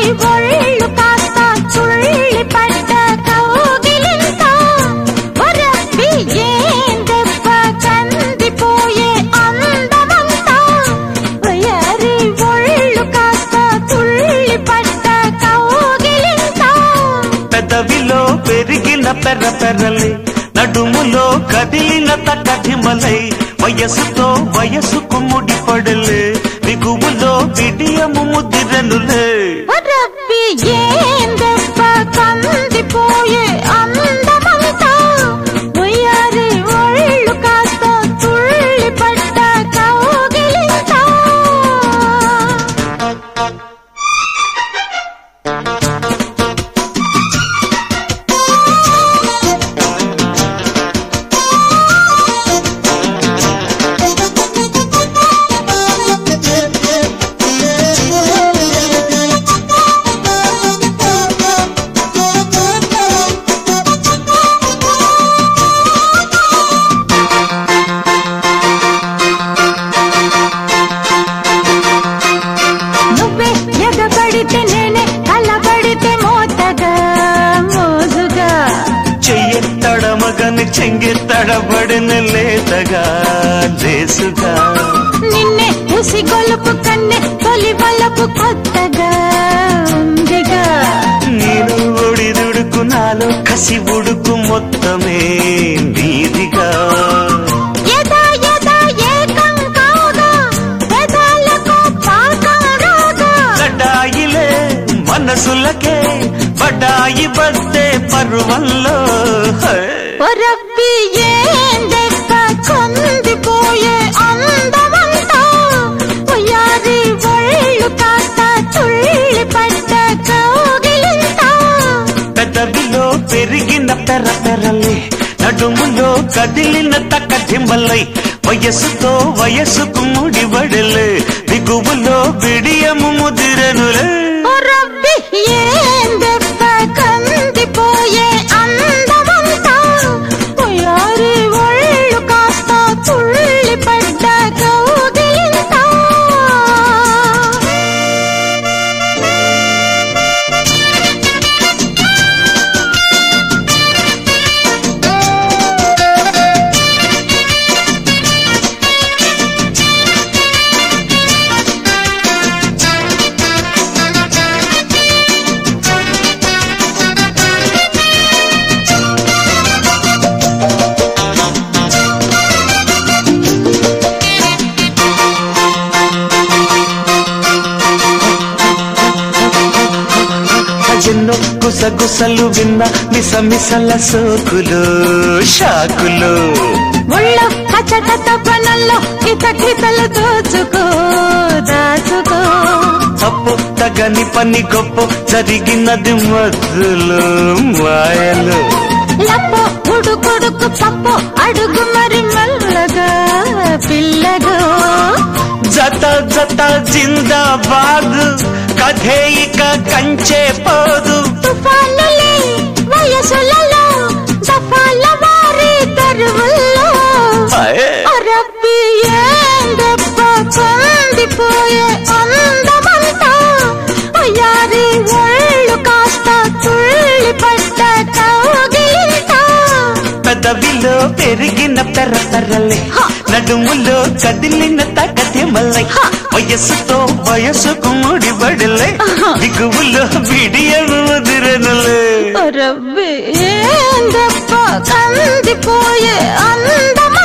ఒళ్ళు కాస్త చుళ్ళి పడ్డ కౌగిలింత ఒరబ్బి ఏం దెబ్బ కందిపోయే అందమంతా వయారి ఒళ్ళు కాస్త చుళ్ళి పడ్డ కౌగిలింత పెదవిలో పెరిగిన పెర్ర పెర్రలే నడుములో కదిలిన తకటిమలై వయసుతో వయసుకు ముడిపడలే బిగువులో బిడియము ముదిరనులే రబ్బి ఏం దెబ్బ కందిపోయే అందమంతా ఉయ్యారి ఒళ్ళు కాస్త తుళ్ళి పడ్డ కౌగిలింత నువ్వే ఎగబడితే నేనే కలబడితే మోతగా మోజుగా చెయ్యెత్తడమగని చెంగెత్తడబడిన లేతగా లేసుగా నిన్నే ఉసి గొలుపు కన్నె తొలి వలపు కొత్తగా ఉందిగా నేను ఒడిదుడుకు నాలో కసి ఉడుకు మొత్తమే నీదిగా యదా యదా ఏకం కాగా పెదాలకు పాకం రాగా లడాయిలే మనసులకే బడాయి బద్దే పర్వంలో హే. ఒరబ్బి ఏం దెబ్బ కొందిపోయే అందమంతా ఉయ్యారి ఒళ్ళు కాస్త చుళ్ళి పడ్డ కౌగిలింత పెదవిలో పెరిగిన పెర పెరలే నడుములో కదిలిన తక్కటింబలై వయస్సుతో వయస్సుకు ముడివడలే దిగువులో బిడియము ముదిరనులే రబ్బి ఏం దెబ్బ కందిపోయే అందమంతా ఉయ్యారి ఒళ్ళు కాస్త తుళ్ళి పడ్డ కౌగిలింత ఎన్నో గుసగుసలు విన్న మిసమిసల సోకులు షాకులు ఒళ్ళో కచట పనుల్లో ఇతకితలు దోచుకో దాచుకో తప్పు తగని పని గొప్ప జరిగినది మధ్యలో మాయలు లప్పో ఉడుకుడుకు పప్పు అడుగు మరి మెల్లగా పిల్లగో జత జత జిందాబాద్ కథే ఇక కంచే పోదు తుఫానులే వయసులలో దఫాల వారి తరువుల్లో అయే. అరబ్బి ఏం దెబ్బ కందిపోయే అందమంతా అయ్యారి ఒళ్ళు కాస్త తుళ్ళి పడ్డ కౌగిలింత పెదవిలో పెరిగిన పెర్ర పెర్రలే నడుములో కదిలిన తగతి మల్లై వయస్సుతో వయసుకు ముడిబడలే దిగువులో బిడియను ముదిరనులే రబ్బి ఏం దెబ్బ కందిపోయే అందమా